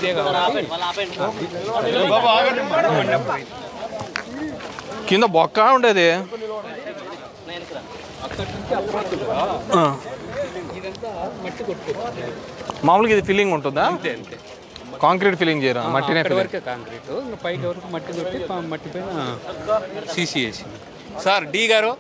కింద బొక్క ఉండేది ఆ. మామూలుగా ఇది ఫిల్లింగ్ ఉంటుందా అంతే అంతే కాంక్రీట్ ఫిల్లింగ్ చేయరా మట్టినే అక్కడ ఫిల్లింగ్ వరకే కాంక్రీట్ ఇంకా పైకి వరకు మట్టి కొట్టి ప- మట్టి పైన సీసీ వేసి సార్ డి గారు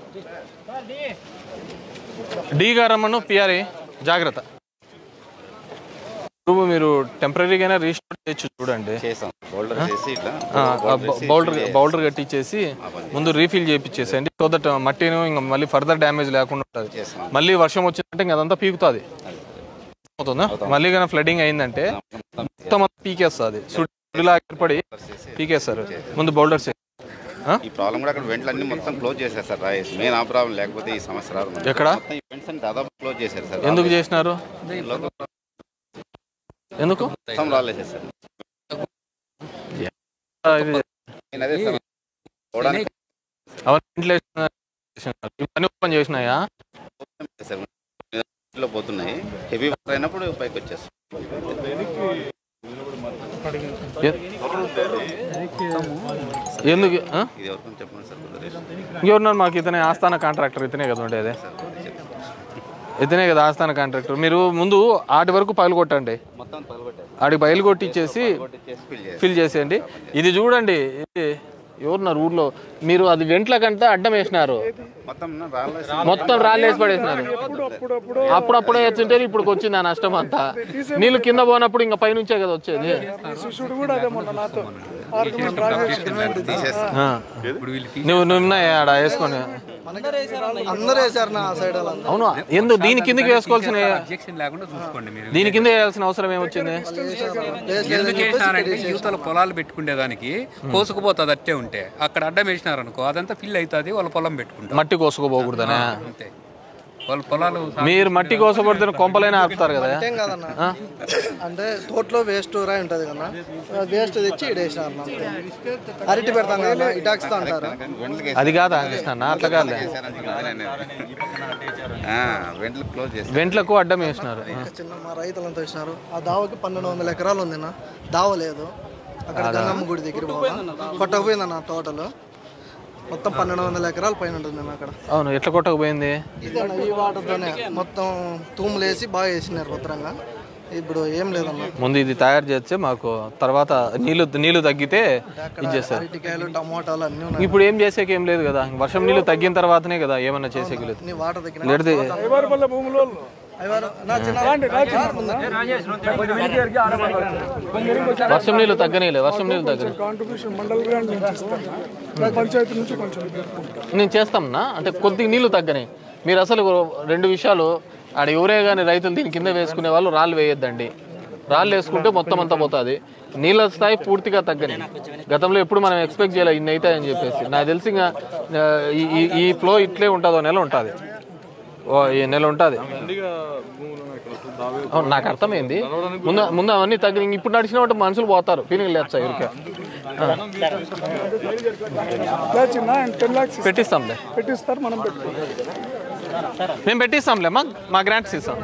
డి గారమ్మను పిఆర్ఏ జాగ్రత్త ఇప్పుడు మీరు టెంపరీగానే రీస్టోర్ చేయొచ్చు చూడండి చేసాం బోల్డర్ చేసి ఇట్లా బౌల్డర్ బౌల్డర్ కట్టించేసి ముందు రీఫిల్ చేయించేసేయండి సో దట్ మట్టిను ఇంకా మళ్ళీ ఫర్దర్ డ్యామేజ్ లేకుండా ఉంటుంది చేస్తాం మళ్ళీ వర్షం వచ్చిందంటే ఇంకా అదంతా పీకుతుంది అవుతుందా మళ్ళీ కానీ ఫ్లడింగ్ అయిందంటే మొత్తం అంతా పీకేస్తుంది సుడిలా ఏర్పడి పీకేస్తారు ముందు బౌల్డర్స్ ఈ ప్రాబ్లం కూడా అక్కడ వెంట్లు అన్ని మొత్తం క్లోజ్ చేశారు సార్ రాయేసి మెయిన్ ఆ ప్రాబ్లం లేకపోతే ఈ సమస్య రాదు మనకి. ఎక్కడ? మొత్తం ఈ వెంట్స్ అన్ని దాదాపు క్లోజ్ చేశారు సార్ ఎందుకు చేసినారు లోపల ఎందుకు మొత్తం రాలేసేసారు ఇది నేను అదే సార్ పోవడానికి అవన్నీ ventilation చేసినారు. ఇవన్నీ ఓపెన్ చేసినాయా సార్ ఇంట్లో పోతున్నాయి హెవీ వాటర్ అయినప్పుడు పైకి వచ్చేస్తాం ఎ- ఎందుకు ఆ? ఇది ఎవరికైనా చెప్పండి సార్ కుదరేసి. ఇంకెవరున్నారు మాకు ఇతనే ఆస్థాన కాంట్రాక్టర్ ఇతనే కదా ఉండేది ఇతనే కదా ఆస్థాన కాంట్రాక్టర్ మీరు ముందు ఆటి వరకు పగలు కొట్టండి మొత్తం పగలగొట్టారు ఆడికి బయలు కొట్టించేసి చేసి ఫిల్ చేసి ఫిల్ చేసేయండి ఇది చూడండి ఇది ఎవరున్నారు ఊర్లో మీరు అది వెంట్లకంతా అడ్డం వేసినారు మొత్తం రాలేదు మొత్తం రాళ్ళు వేసి పడేసినారు అప్పుడప్పుడే వచ్చింటే ఇప్పుడు వచ్చింది ఆ నష్టం అంతా నీళ్ళు కింద పోనప్పుడు ఇంకా పైనుంచే కదా వచ్చేది శిష్యుడు కూడా అదే మొన్న నాతో ఆర్గ్యుమెంట్ రాజేష్ ఆ. ఇప్పుడు వీళ్ళు తీసి నువ్వు నువ్వు ఉన్నాయా ఆడ వేసుకొని అందరూ వేసారు నా సైడ్ అలా అవును ఎందుకు దీని కిందకి వేసుకోవాల్సిన అబ్జెక్షన్ లేకుండా చూసుకోండి మీరు దీని కింద వేయాల్సిన అవసరం ఏమొచ్చింది ఎందుకు వేసినారంటే యువతల పొలాలు పెట్టుకునేదానికి కోసుకుపోతుంది అట్టే ఉంటే అక్కడ అడ్డం వేసినారనుకో అదంతా ఫిల్ అవుతుంది వాళ్ళ పొలం పెట్టుకుంటారు మట్టి కోసుకోపోకూడదనే అంతే వాళ్ళ పొలాలు మీరు మట్టి కోసపడితే కొంపలైనా ఆపుతారు కదా ఏం కాదన్న అంటే తోటలో వేస్ట్ రాయి ఉంటది కదా వేస్ట్ తెచ్చి ఇడేసినారు అంతే అరటి పెడతాం కదా ఇటాక్స్తో అంటారు వెంట్లకి అది కాదా కృష్ణ అట్లా కాదులే వెంట్లు క్లోజ్ చేసి వెంట్లకు అడ్డం వేసినారు ఇంకా చిన్న మా రైతులంతా వేసినారు ఆ దావకి పన్నెండు వందల ఎకరాలు ఉంది నా దావ లేదు అక్కడ గంగమ్మ గుడి దగ్గర పోగా కొట్టకపోయిందన్న ఆ తోటలో మొత్తం పన్నెండు వందల ఎకరాల పైన ఉంటుంది అన్న అక్కడ అవును ఎట్లా కొట్టకపోయింది ఇదన్న ఈ వాటర్తోనే మొత్తం తూములేసి బాగా వేసినారు భద్రంగా ఇప్పుడు ఏం లేదన్న ముందు ఇది తయారు చేస్తే మాకు తర్వాత నీళ్లు నీళ్లు తగ్గితే ఇది చేస్తారు అరటికాయలు టమోటాలు అన్నీ ఉన్నాయి ఇప్పుడు ఏం చేసేకి ఏం లేదు కదా వర్షం నీళ్లు తగ్గిన తర్వాతనే కదా ఏమన్నా చేసేకి లేదు నీ వాటర్ దగ్గర లేడితే నా చిన్న ముందు. వర్షం నీళ్లు తగ్గనీలే వర్షం నీళ్లు తగ్గని కాంట్రిబ్యూషన్ మండల గ్రాంట్ నుంచి ఇస్తాను పంచాయతీ నుంచి కొంచెం పెట్టుకుంటాను నేను చేస్తామన్నా అంటే కొద్దిగా నీళ్లు తగ్గని మీరు అసలు రెండు విషయాలు ఆడ ఎవరే కానీ రైతులు దీని కింద వేసుకునే వాళ్ళు రాళ్ళు వేయొద్దండి రాళ్ళు వేసుకుంటే మొత్తం అంతా పోతుంది నీళ్ళ స్థాయి పూర్తిగా తగ్గని గతంలో ఎప్పుడు మనం ఎక్స్పెక్ట్ చేయలేదు ఇన్ని అవుతాయని చెప్పేసి నాకు తెలిసి ఇంకా ఆ, ఈ- ఈ- ఈ ఫ్లో ఇట్లే ఉంటుంది నెల ఉంటుంది ఓ ఈ నెల ఉంటుంది అవును నాకు అర్థమైంది ముందు ముందు అవన్నీ తగ్గి ఇప్పుడు నడిచిన మనుషులు పోతారు ఫీలింగ్ లేదు సార్ ఊరికే చిన్న అండ్ టెన్ లాక్స్ పెట్టిస్తాంలే పెట్టిస్తారు మనం పెట్టుకుంటాం మేము పెట్టిస్తాంలే మా మా గ్రాంట్స్ ఇస్తాం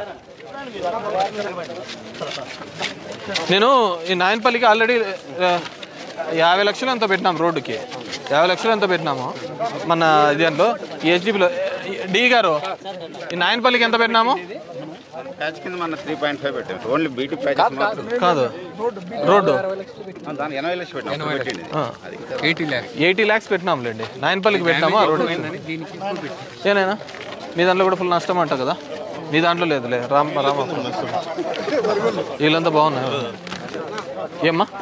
నేను ఈ నాయనపల్లికి ఆల్రెడీ యాభై లక్షలు ఎంత పెట్టినాం రోడ్డుకి యాభై లక్షలు ఎంత పెట్టినాము మన దాంట్లో హెచ్డిపిలో డి గారు ఈ నాయనపల్లికి ఎంత పెట్టినాము ప్యాచ్ కింద మన త్రీ పాయింట్ ఫైవ్ పెట్టాం ఓన్లీ బీటీ ప్యాచ్ మాత్రం కాదు రోడ్డు ఆ, దాని ఎనభై లక్షలు పెట్టాం పెట్టండి అది ఎయిటీ ల్యాక్స్ ఎయిటీ ల్యాక్స్ పెట్టినాంలేండి నాయనపల్లికి పెట్టినాము ఆ రోడ్డు దీనికి ఎక్కువ పెట్టి ఏనైనా మీ దాంట్లో కూడా ఫుల్ నష్టం అంట కదా మీ దాంట్లో లేదులే రామ్ రామ వీళ్ళంతా బాగున్నారు ఏమ్మా